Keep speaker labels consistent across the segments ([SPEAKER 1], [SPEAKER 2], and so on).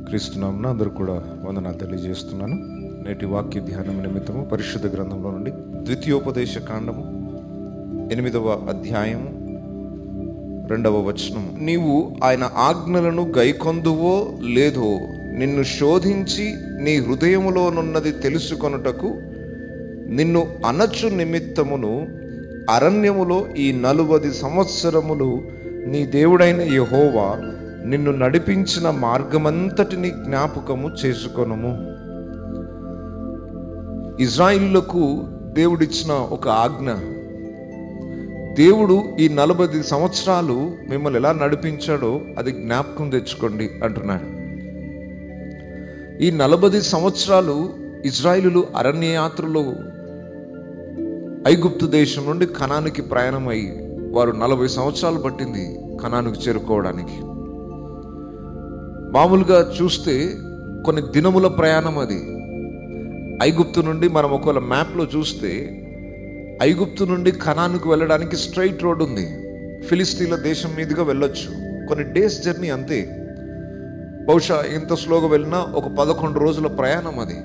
[SPEAKER 1] క్రీస్తునామున అందరూ కూడా వందనాలు తెలియజేస్తున్నాను నేటి వాక్య ధ్యానం నిమిత్తము పరిశుద్ధ గ్రంథంలో నుండి ద్వితీయోపదేశ కాండము ఎనిమిదవ అధ్యాయము రెండవ వచనం నీవు ఆయన ఆజ్ఞలను గైకొందువో లేదో నిన్ను శోధించి నీ హృదయములోనున్నది తెలుసుకొనుటకు నిన్ను అనచు నిమిత్తమును అరణ్యములో ఈ నలువది సంవత్సరములు నీ దేవుడైన యెహోవా నిన్ను నడిపించిన మార్గమంతటిని జ్ఞాపకము చేసుకొనుము ఇజ్రాయిలులకు దేవుడిచ్చిన ఒక ఆజ్ఞ దేవుడు ఈ నలభై సంవత్సరాలు మిమ్మల్ని ఎలా నడిపించాడో అది జ్ఞాపకం తెచ్చుకోండి అంటున్నాడు ఈ నలభై సంవత్సరాలు ఇజ్రాయిలు అరణ్యయాత్రలో ఐగుప్తు దేశం నుండి కణానికి ప్రయాణమై వారు నలభై సంవత్సరాలు పట్టింది కణానికి చేరుకోవడానికి మామూలుగా చూస్తే కొన్ని దినముల ప్రయాణం అది ఐగుప్తు నుండి మనం ఒకవేళ మ్యాప్లో చూస్తే ఐగుప్తు నుండి కణానికి వెళ్ళడానికి స్ట్రైట్ రోడ్ ఉంది ఫిలిస్తీన్ల దేశం మీదుగా వెళ్ళొచ్చు కొన్ని డేస్ జర్నీ అంతే బహుశా ఎంత స్లోగా వెళ్ళినా ఒక పదకొండు రోజుల ప్రయాణం అది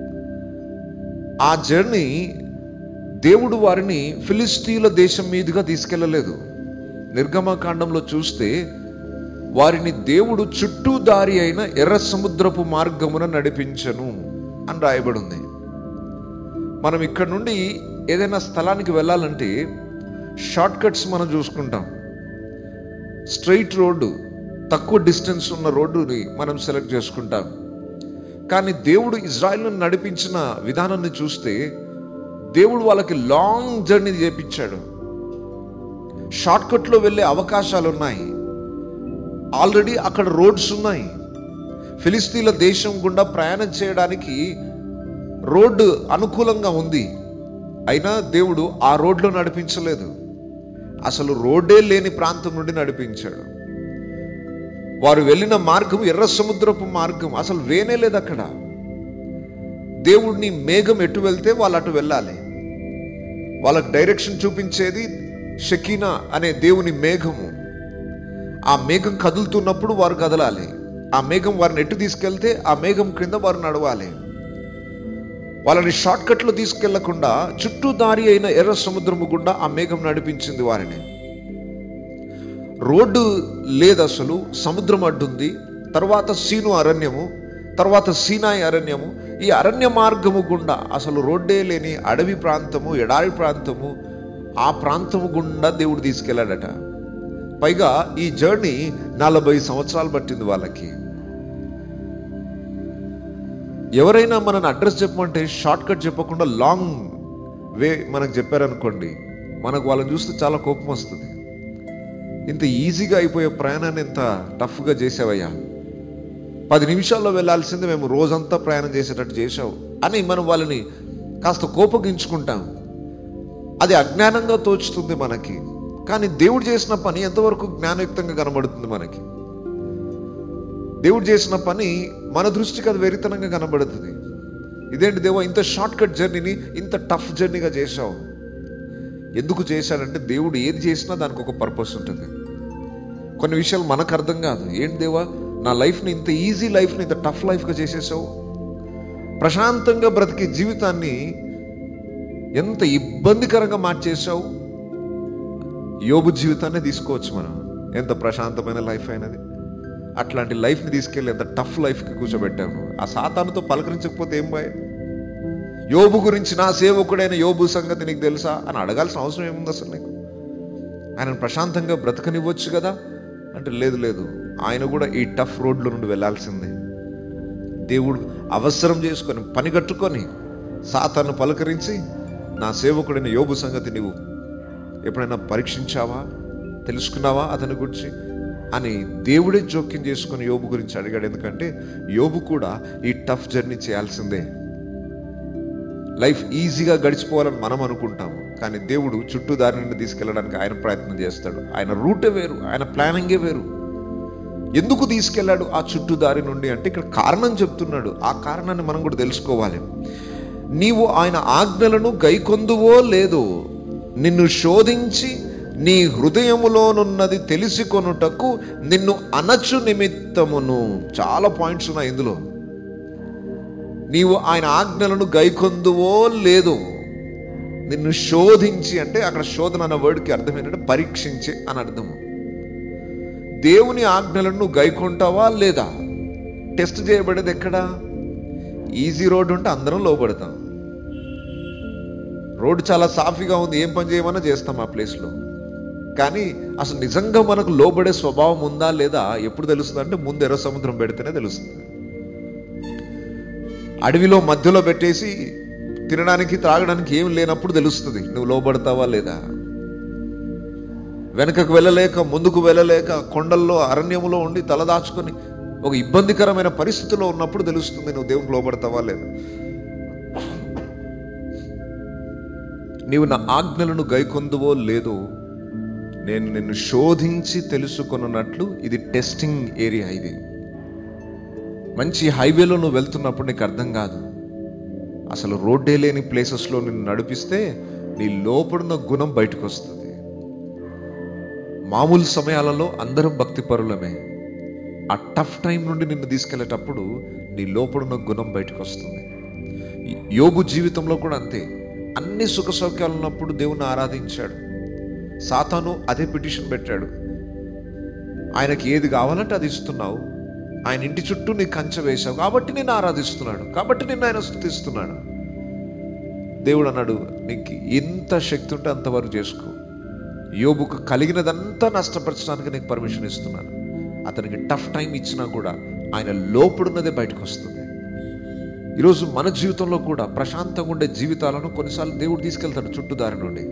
[SPEAKER 1] ఆ జర్నీ దేవుడు వారిని ఫిలిస్తీన్ల దేశం మీదుగా తీసుకెళ్ళలేదు నిర్గమకాండంలో చూస్తే వారిని దేవుడు చుట్టూ దారి అయిన ఎర్ర సముద్రపు మార్గమున నడిపించను అని రాయబడి ఉంది మనం ఇక్కడ నుండి ఏదైనా స్థలానికి వెళ్ళాలంటే షార్ట్ కట్స్ మనం చూసుకుంటాం స్ట్రైట్ రోడ్డు తక్కువ డిస్టెన్స్ ఉన్న రోడ్డుని మనం సెలెక్ట్ చేసుకుంటాం కానీ దేవుడు ఇజ్రాయిల్ను నడిపించిన విధానాన్ని చూస్తే దేవుడు వాళ్ళకి లాంగ్ జర్నీ చేపించాడు షార్ట్ కట్లో వెళ్ళే అవకాశాలు ఉన్నాయి ఆల్రెడీ అక్కడ రోడ్స్ ఉన్నాయి ఫిలిస్తీన్ల దేశం గుండా ప్రయాణం చేయడానికి రోడ్డు అనుకూలంగా ఉంది అయినా దేవుడు ఆ రోడ్లో నడిపించలేదు అసలు రోడ్డే లేని ప్రాంతం నుండి నడిపించాడు వారు వెళ్ళిన మార్గం ఎర్ర సముద్రపు మార్గం అసలు వేనే లేదు అక్కడ దేవుడిని మేఘం ఎటు వెళ్తే వాళ్ళు అటు వెళ్ళాలి వాళ్ళకి డైరెక్షన్ చూపించేది షకీనా అనే దేవుని మేఘము ఆ మేఘం కదులుతున్నప్పుడు వారు కదలాలి ఆ మేఘం వారిని ఎటు తీసుకెళ్తే ఆ మేఘం క్రింద వారు నడవాలి వాళ్ళని షార్ట్ కట్లో తీసుకెళ్లకుండా చుట్టూ దారి అయిన ఎర్ర సముద్రము గుండా ఆ మేఘం నడిపించింది వారిని రోడ్డు లేదు అసలు సముద్రం అడ్డుంది తర్వాత సీను అరణ్యము తర్వాత సీనాయి అరణ్యము ఈ అరణ్య మార్గము గుండా అసలు రోడ్డే లేని అడవి ప్రాంతము ఎడారి ప్రాంతము ఆ ప్రాంతము గుండా దేవుడు తీసుకెళ్ళాడట పైగా ఈ జర్నీ నలభై సంవత్సరాలు పట్టింది వాళ్ళకి ఎవరైనా మనని అడ్రస్ చెప్పమంటే షార్ట్ కట్ చెప్పకుండా లాంగ్ వే మనకు చెప్పారనుకోండి మనకు వాళ్ళని చూస్తే చాలా కోపం వస్తుంది ఇంత ఈజీగా అయిపోయే ప్రయాణాన్ని ఇంత టఫ్గా చేసావయ్యా పది నిమిషాల్లో వెళ్ళాల్సింది మేము రోజంతా ప్రయాణం చేసేటట్టు చేసావు అని మనం వాళ్ళని కాస్త కోపగించుకుంటాం అది అజ్ఞానంగా తోచుతుంది మనకి కానీ దేవుడు చేసిన పని ఎంతవరకు జ్ఞానయుక్తంగా కనబడుతుంది మనకి దేవుడు చేసిన పని మన దృష్టికి అది వెరితనంగా కనబడుతుంది ఇదేంటి దేవా ఇంత షార్ట్ కట్ జర్నీని ఇంత టఫ్ జర్నీగా చేశావు ఎందుకు చేశాడంటే దేవుడు ఏది చేసినా దానికి ఒక పర్పస్ ఉంటుంది కొన్ని విషయాలు మనకు అర్థం కాదు ఏంటి దేవా నా లైఫ్ని ఇంత ఈజీ లైఫ్ని ఇంత టఫ్ లైఫ్గా చేసేసావు ప్రశాంతంగా బ్రతికే జీవితాన్ని ఎంత ఇబ్బందికరంగా మార్చేసావు యోబు జీవితాన్ని తీసుకోవచ్చు మనం ఎంత ప్రశాంతమైన లైఫ్ అయినది అట్లాంటి లైఫ్ని తీసుకెళ్ళి ఎంత టఫ్ లైఫ్కి కూర్చోబెట్టాను ఆ సాతానుతో పలకరించకపోతే ఏం బాయ్ యోబు గురించి నా సేవకుడైన యోబు సంగతి నీకు తెలుసా అని అడగాల్సిన అవసరం ఏముంది అసలు నీకు ఆయన ప్రశాంతంగా బ్రతకనివ్వచ్చు కదా అంటే లేదు లేదు ఆయన కూడా ఈ టఫ్ రోడ్ల నుండి వెళ్ళాల్సిందే దేవుడు అవసరం చేసుకొని పని కట్టుకొని సాతాను పలకరించి నా సేవకుడైన యోబు సంగతి నీవు ఎప్పుడైనా పరీక్షించావా తెలుసుకున్నావా అతని గురించి అని దేవుడే జోక్యం చేసుకుని యోబు గురించి అడిగాడు ఎందుకంటే యోబు కూడా ఈ టఫ్ జర్నీ చేయాల్సిందే లైఫ్ ఈజీగా గడిచిపోవాలని మనం అనుకుంటాము కానీ దేవుడు చుట్టూ దారి నుండి తీసుకెళ్ళడానికి ఆయన ప్రయత్నం చేస్తాడు ఆయన రూటే వేరు ఆయన ప్లానింగే వేరు ఎందుకు తీసుకెళ్ళాడు ఆ చుట్టూ దారి నుండి అంటే ఇక్కడ కారణం చెప్తున్నాడు ఆ కారణాన్ని మనం కూడా తెలుసుకోవాలి నీవు ఆయన ఆజ్ఞలను గైకొందువో లేదో నిన్ను శోధించి నీ హృదయములోనున్నది తెలిసి కొనుటకు నిన్ను అనచు నిమిత్తమును చాలా పాయింట్స్ ఉన్నాయి ఇందులో నీవు ఆయన ఆజ్ఞలను గైకొందువో లేదో నిన్ను శోధించి అంటే అక్కడ శోధన అన్న వర్డ్కి అర్థం ఏంటంటే పరీక్షించి అని అర్థము దేవుని ఆజ్ఞలను నువ్వు గైకొంటావా లేదా టెస్ట్ చేయబడేది ఎక్కడా ఈజీ రోడ్ ఉంటే అందరం లోపడతాం రోడ్డు చాలా సాఫీగా ఉంది ఏం పని చేయమన్నా చేస్తాం ఆ ప్లేస్లో కానీ అసలు నిజంగా మనకు లోబడే స్వభావం ఉందా లేదా ఎప్పుడు తెలుస్తుంది అంటే ముందు ఎర్ర సముద్రం పెడితేనే తెలుస్తుంది అడవిలో మధ్యలో పెట్టేసి తినడానికి త్రాగడానికి ఏం లేనప్పుడు తెలుస్తుంది నువ్వు లోబడతావా లేదా వెనకకు వెళ్ళలేక ముందుకు వెళ్ళలేక కొండల్లో అరణ్యములో ఉండి తలదాచుకొని ఒక ఇబ్బందికరమైన పరిస్థితిలో ఉన్నప్పుడు తెలుస్తుంది నువ్వు దేవునికి లోబడతావా లేదా నీవు నా ఆజ్ఞలను గైకొందువో లేదో నేను నిన్ను శోధించి తెలుసుకొనున్నట్లు ఇది టెస్టింగ్ ఏరియా ఇది మంచి హైవేలో నువ్వు వెళ్తున్నప్పుడు నీకు అర్థం కాదు అసలు రోడ్డే లేని ప్లేసెస్లో నిన్ను నడిపిస్తే నీ లోపడున్న గుణం బయటకు వస్తుంది మామూలు సమయాలలో అందరం భక్తి పరులమే ఆ టఫ్ టైం నుండి నిన్ను తీసుకెళ్లేటప్పుడు నీ లోపడున్న గుణం బయటకు వస్తుంది యోబు జీవితంలో కూడా అంతే అన్ని సుఖ సౌఖ్యాలు ఉన్నప్పుడు దేవుని ఆరాధించాడు సాతాను అదే పిటిషన్ పెట్టాడు ఆయనకి ఏది కావాలంటే అది ఇస్తున్నావు ఆయన ఇంటి చుట్టూ నీ కంచె వేశావు కాబట్టి నేను ఆరాధిస్తున్నాడు కాబట్టి నిన్ను ఆయన స్థుతిస్తున్నాడు దేవుడు అన్నాడు నీకు ఎంత శక్తి ఉంటే అంతవరకు చేసుకో యోబుకు కలిగినదంతా నష్టపరచడానికి నీకు పర్మిషన్ ఇస్తున్నాను అతనికి టఫ్ టైం ఇచ్చినా కూడా ఆయన లోపడున్నదే బయటకు వస్తుంది ఈరోజు మన జీవితంలో కూడా ప్రశాంతంగా ఉండే జీవితాలను కొన్నిసార్లు దేవుడు తీసుకెళ్తాడు చుట్టుదారి నుండి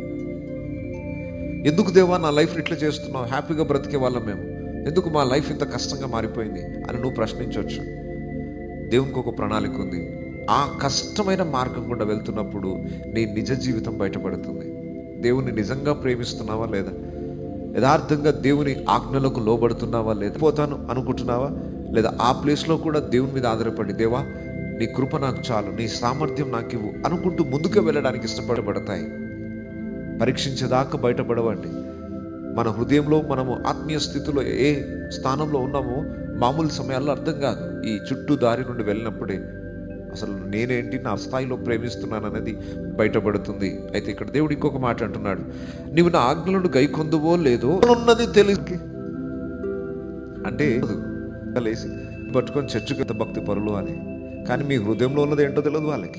[SPEAKER 1] ఎందుకు దేవా నా లైఫ్ ఇట్లా చేస్తున్నావు హ్యాపీగా బ్రతికే వాళ్ళం మేము ఎందుకు మా లైఫ్ ఇంత కష్టంగా మారిపోయింది అని నువ్వు ప్రశ్నించవచ్చు దేవునికి ఒక ప్రణాళిక ఉంది ఆ కష్టమైన మార్గం గుండా వెళ్తున్నప్పుడు నీ నిజ జీవితం బయటపడుతుంది దేవుని నిజంగా ప్రేమిస్తున్నావా లేదా యథార్థంగా దేవుని ఆజ్ఞలకు లోబడుతున్నావా లేదా పోతాను అనుకుంటున్నావా లేదా ఆ ప్లేస్లో కూడా దేవుని మీద ఆధారపడి దేవా నీ కృప నాకు చాలు నీ సామర్థ్యం నాకు ఇవ్వు అనుకుంటూ ముందుకు వెళ్ళడానికి ఇష్టపడబడతాయి పరీక్షించేదాకా బయటపడవండి మన హృదయంలో మనము ఆత్మీయ స్థితిలో ఏ స్థానంలో ఉన్నామో మామూలు సమయాల్లో అర్థం కాదు ఈ చుట్టూ దారి నుండి వెళ్ళినప్పుడే అసలు నేనేంటి నా స్థాయిలో ప్రేమిస్తున్నాను అనేది బయటపడుతుంది అయితే ఇక్కడ దేవుడు ఇంకొక మాట అంటున్నాడు నీవు నా ఆజ్ఞలను గైకొందువో లేదో ఉన్నది తెలిసి అంటే లేసి పట్టుకొని చర్చకు భక్తి పరులు అని కానీ మీ హృదయంలో ఉన్నది ఏంటో తెలియదు వాళ్ళకి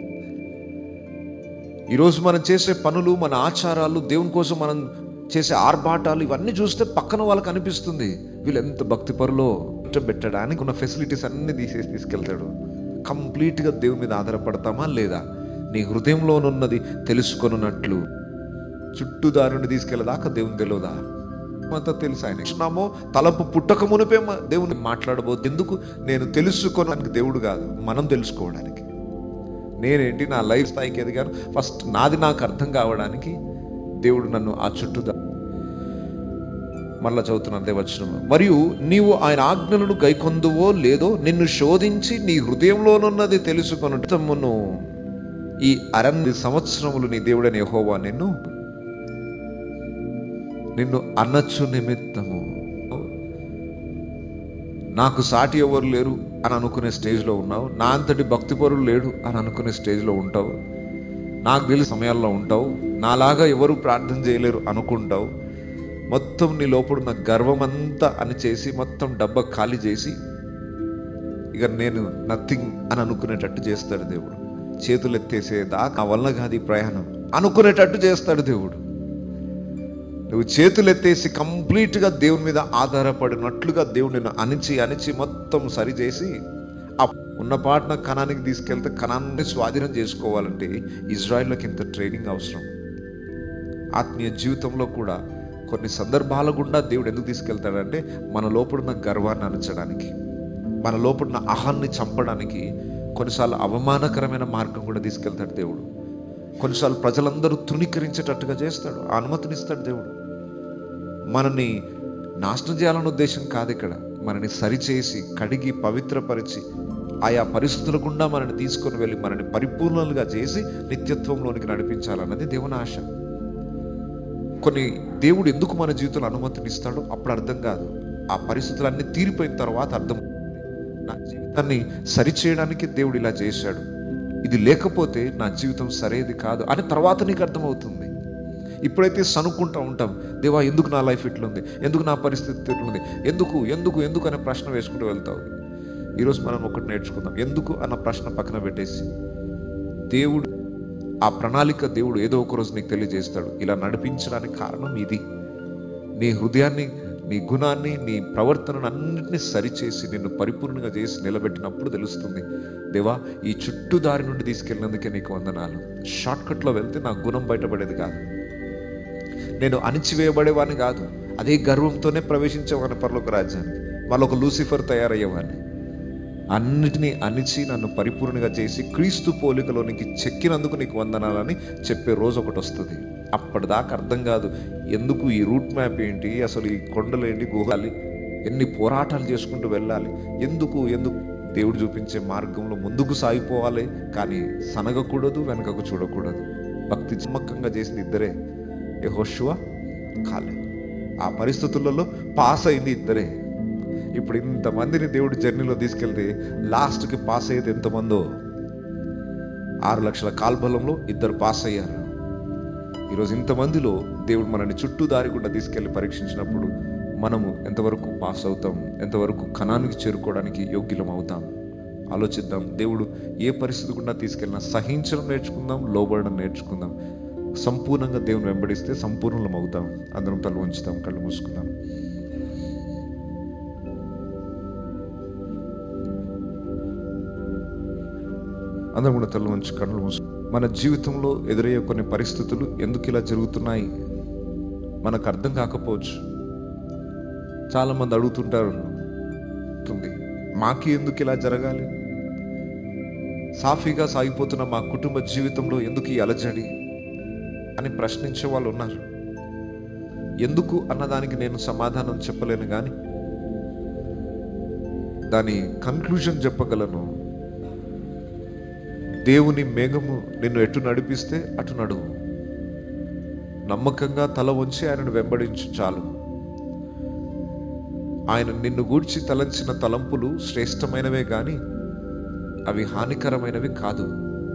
[SPEAKER 1] ఈరోజు మనం చేసే పనులు మన ఆచారాలు దేవుని కోసం మనం చేసే ఆర్భాటాలు ఇవన్నీ చూస్తే పక్కన వాళ్ళకి అనిపిస్తుంది వీళ్ళు ఎంత భక్తి పరులో పెట్టడానికి ఉన్న ఫెసిలిటీస్ అన్ని తీసేసి తీసుకెళ్తాడు కంప్లీట్గా దేవుని మీద ఆధారపడతామా లేదా నీ హృదయంలోనున్నది తెలుసుకొనున్నట్లు చుట్టూ దారుని తీసుకెళ్ళదాకా దేవుని తెలియదా అంతా తెలుసు ఆయన కృష్ణామో తలపు పుట్టక మునిపే మ- దేవుని మాట్లాడబోతు ఎందుకు నేను తెలుసుకోవడానికి దేవుడు కాదు మనం తెలుసుకోవడానికి నేనేంటి నా లైఫ్ స్థాయికి ఎదిగాను ఫస్ట్ నాది నాకు అర్థం కావడానికి దేవుడు నన్ను ఆ చుట్టూ దా- మరలా చదువుతున్నాను అదే వచనం మరియు నీవు ఆయన ఆజ్ఞలను గైకొందువో లేదో నిన్ను శోధించి నీ హృదయంలోనున్నది తెలుసుకొనుటమును ఈ అరణ్య సంవత్సరములు నీ దేవుడని యెహోవా నిన్ను నిన్ను అనచ్చు నిమిత్తము నాకు సాటి ఎవరు లేరు అని అనుకునే స్టేజ్లో ఉన్నావు నా అంతటి భక్తిపరులు లేడు అని అనుకునే స్టేజ్లో ఉంటావు నాకు తెలిసిన సమయాల్లో ఉంటావు నాలాగా ఎవరు ప్రార్థన చేయలేరు అనుకుంటావు మొత్తం నీ లోపడున్న గర్వం అంతా అని చేసి మొత్తం డబ్బా ఖాళీ చేసి ఇక నేను నథింగ్ అని అనుకునేటట్టు చేస్తాడు దేవుడు చేతులు ఎత్తేసేదా నా వల్ల కాదు ఈ ప్రయాణం అనుకునేటట్టు చేస్తాడు దేవుడు నువ్వు చేతులు ఎత్తేసి కంప్లీట్గా దేవుని మీద ఆధారపడినట్లుగా దేవుడు నిన్ను అణిచి అణిచి మొత్తం సరిచేసి ఆ ఉన్న పాటన కణానికి తీసుకెళ్తే కణాన్ని స్వాధీనం చేసుకోవాలంటే ఇజ్రాయిల్లోకి ఇంత ట్రైనింగ్ అవసరం ఆత్మీయ జీవితంలో కూడా కొన్ని సందర్భాల గుండా దేవుడు ఎందుకు తీసుకెళ్తాడంటే మన లోపడున్న గర్వాన్ని అణచడానికి మన లోపడున్న అహాన్ని చంపడానికి కొన్నిసార్లు అవమానకరమైన మార్గం కూడా తీసుకెళ్తాడు దేవుడు కొన్నిసార్లు ప్రజలందరూ తృణీకరించేటట్టుగా చేస్తాడు ఆ అనుమతినిస్తాడు దేవుడు మనని నాశనం చేయాలన్న ఉద్దేశం కాదు ఇక్కడ మనని సరిచేసి కడిగి పవిత్రపరిచి ఆయా పరిస్థితుల గుండా మనని తీసుకొని వెళ్ళి మనని పరిపూర్ణలుగా చేసి నిత్యత్వంలోనికి నడిపించాలన్నది దేవుని ఆశ కొన్ని దేవుడు ఎందుకు మన జీవితంలో అనుమతినిస్తాడో అప్పుడు అర్థం కాదు ఆ పరిస్థితులు అన్ని తీరిపోయిన తర్వాత అర్థం నా జీవితాన్ని సరిచేయడానికి దేవుడు ఇలా చేశాడు ఇది లేకపోతే నా జీవితం సరేది కాదు అని తర్వాత నీకు అర్థమవుతుంది ఇప్పుడైతే సనుక్కుంటా ఉంటాం దేవా ఎందుకు నా లైఫ్ ఇట్లుంది ఎందుకు నా పరిస్థితి ఇట్లుంది ఎందుకు ఎందుకు ఎందుకు అనే ప్రశ్న వేసుకుంటూ వెళ్తావు ఈరోజు మనం ఒకటి నేర్చుకుందాం ఎందుకు అన్న ప్రశ్న పక్కన పెట్టేసి దేవుడు ఆ ప్రణాళిక దేవుడు ఏదో ఒక రోజు నీకు తెలియజేస్తాడు ఇలా నడిపించడానికి కారణం ఇది నీ హృదయాన్ని నీ గుణాన్ని నీ ప్రవర్తనను అన్నింటినీ సరిచేసి నిన్ను పరిపూర్ణంగా చేసి నిలబెట్టినప్పుడు తెలుస్తుంది దేవా ఈ చుట్టూ దారి నుండి తీసుకెళ్ళినందుకే నీకు వందనాలు షార్ట్ కట్లో వెళ్తే నా గుణం బయటపడేది కాదు నేను అణిచివేయబడేవాడిని కాదు అదే గర్వంతోనే ప్రవేశించేవాడిని పరలోక రాజ్యానికి మళ్ళొక లూసిఫర్ తయారయ్యేవాడిని అన్నిటినీ అణిచి నన్ను పరిపూర్ణంగా చేసి క్రీస్తు పోలికలోనికి చెక్కినందుకు నీకు వందనాలని చెప్పే రోజు ఒకటి వస్తుంది అప్పటిదాకా అర్థం కాదు ఎందుకు ఈ రూట్ మ్యాప్ ఏంటి అసలు ఈ కొండలు ఏంటి గుహాలి ఎన్ని పోరాటాలు చేసుకుంటూ వెళ్ళాలి ఎందుకు ఎందుకు దేవుడు చూపించే మార్గంలో ముందుకు సాగిపోవాలి కానీ సనగకూడదు వెనకకు చూడకూడదు భక్తి చమ్మకంగా చేసింది ఇద్దరే యెహోషువ కాలే ఆ పరిస్థితులలో పాస్ అయింది ఇద్దరే ఇప్పుడు ఇంతమందిని దేవుడు జర్నీలో తీసుకెళ్తే లాస్ట్కి పాస్ అయ్యేది ఎంతమందో ఆరు లక్షల కాల్బలంలో ఇద్దరు పాస్ అయ్యారు ఈరోజు ఇంతమందిలో దేవుడు మనల్ని చుట్టూ దారి గుండా తీసుకెళ్లి పరీక్షించినప్పుడు మనము ఎంతవరకు పాస్ అవుతాం ఎంతవరకు కణానికి చేరుకోవడానికి యోగ్యులం అవుతాం ఆలోచిద్దాం దేవుడు ఏ పరిస్థితి గుండా తీసుకెళ్ళినా సహించడం నేర్చుకుందాం లోబడడం నేర్చుకుందాం సంపూర్ణంగా దేవుని వెంబడిస్తే సంపూర్ణం అవుతాం అందరం తల ఉంచుతాం కళ్ళు మూసుకుందాం అందరం కూడా తల ఉంచి కళ్ళు మూసు మన జీవితంలో ఎదురయ్యే కొన్ని పరిస్థితులు ఎందుకు ఇలా జరుగుతున్నాయి మనకు అర్థం కాకపోవచ్చు చాలా మంది అడుగుతుంటారు "తుంది, మాకి ఎందుకు ఇలా జరగాలి సాఫీగా సాగిపోతున్న మా కుటుంబ జీవితంలో ఎందుకు ఈ అలజడి అని ప్రశ్నించే వాళ్ళు ఉన్నారు ఎందుకు అన్నదానికి నేను సమాధానం చెప్పలేను కానీ దాని కంక్లూజన్ చెప్పగలను దేవుని మేఘము నిన్ను ఎటు నడిపిస్తే అటు నడువు నమ్మకంగా తల వంచి ఆయనను వెంబడించు చాలు ఆయన నిన్ను గూర్చి తలంచిన తలంపులు శ్రేష్టమైనవే గాని అవి హానికరమైనవి కాదు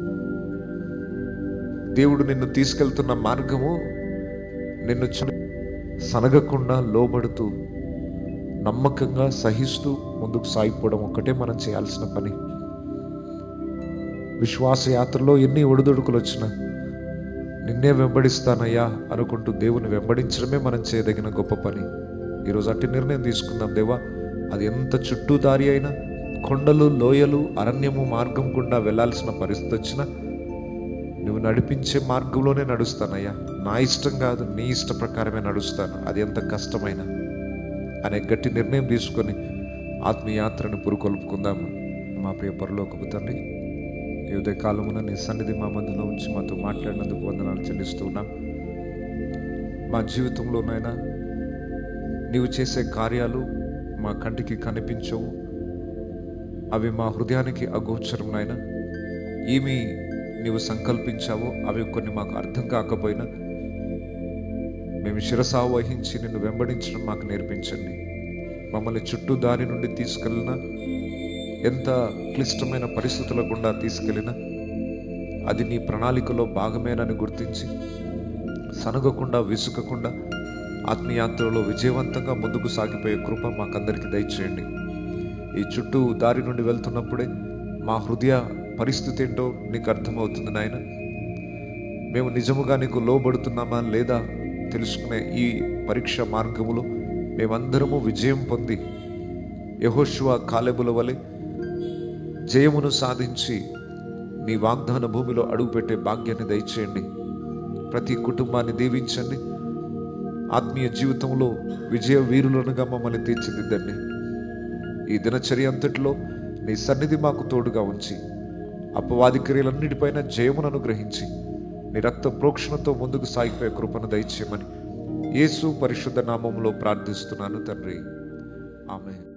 [SPEAKER 1] దేవుడు నిన్ను తీసుకెళ్తున్న మార్గము నిన్ను చు- సనగకుండా లోబడుతూ నమ్మకంగా సహిస్తూ ముందుకు సాగిపోవడం ఒక్కటే మనం చేయాల్సిన పని విశ్వాస యాత్రలో ఎన్ని ఒడిదుడుకులు వచ్చినా నిన్నే వెంబడిస్తానయ్యా అనుకుంటూ దేవుని వెంబడించడమే మనం చేయదగిన గొప్ప పని ఈరోజు అట్టి నిర్ణయం తీసుకుందాం దేవా అది ఎంత చుట్టూ దారి అయినా కొండలు లోయలు అరణ్యము మార్గం గుండా వెళ్ళాల్సిన పరిస్థితి వచ్చినా నువ్వు నడిపించే మార్గంలోనే నడుస్తానయ్యా నా ఇష్టం కాదు నీ ఇష్ట ప్రకారమే నడుస్తాను అది ఎంత కష్టమైనా అనే గట్టి నిర్ణయం తీసుకొని ఆత్మీయాత్రను పురుకొల్పుకుందాము మా ప్రియ పరలోకపు తండ్రి ఈ ఉదయ కాలమున నీ సన్నిధి మా మధ్యలో ఉంచి మాతో మాట్లాడినందుకు వందనాలు చెల్లిస్తూ ఉన్నాం మా జీవితంలోనైనా నీవు చేసే కార్యాలు మా కంటికి కనిపించవు అవి మా హృదయానికి అగోచరం నాయన ఏమి నీవు సంకల్పించావో అవి కొన్ని మాకు అర్థం కాకపోయినా మేము శిరసా వహించి నిన్ను వెంబడించడం మాకు నేర్పించండి మమ్మల్ని చుట్టూ దారి నుండి తీసుకెళ్ళినా ఎంత క్లిష్టమైన పరిస్థితుల గుండా తీసుకెళ్ళినా అది నీ ప్రణాళికలో భాగమేనని గుర్తించి సనగకుండా విసుకకుండా ఆత్మీయాత్రలో విజయవంతంగా ముందుకు సాగిపోయే కృప మాకందరికి దయచేయండి ఈ చుట్టూ దారి నుండి వెళ్తున్నప్పుడే మా హృదయ పరిస్థితి ఏంటో నీకు అర్థమవుతుంది నాయన మేము నిజముగా నీకు లోబడుతున్నామా లేదా తెలుసుకునే ఈ పరీక్ష మార్గములో మేమందరము విజయం పొంది యహోశువ కాలెబుల వలె జయమును సాధించి నీ వాగ్దాన భూమిలో అడుగుపెట్టే భాగ్యాన్ని దయచేయండి ప్రతి కుటుంబాన్ని దీవించండి ఆత్మీయ జీవితంలో విజయ వీరులనుగా మమ్మల్ని తీర్చిదిద్దండి ఈ దినచర్య అంతటిలో నీ సన్నిధి మాకు తోడుగా ఉంచి అపవాది క్రియలన్నిటిపైన జయమును అనుగ్రహించి నీ రక్త ప్రోక్షణతో ముందుకు సాగిపోయే కృపను దయచేయమని యేసు పరిశుద్ధ నామంలో ప్రార్థిస్తున్నాను తండ్రి ఆమె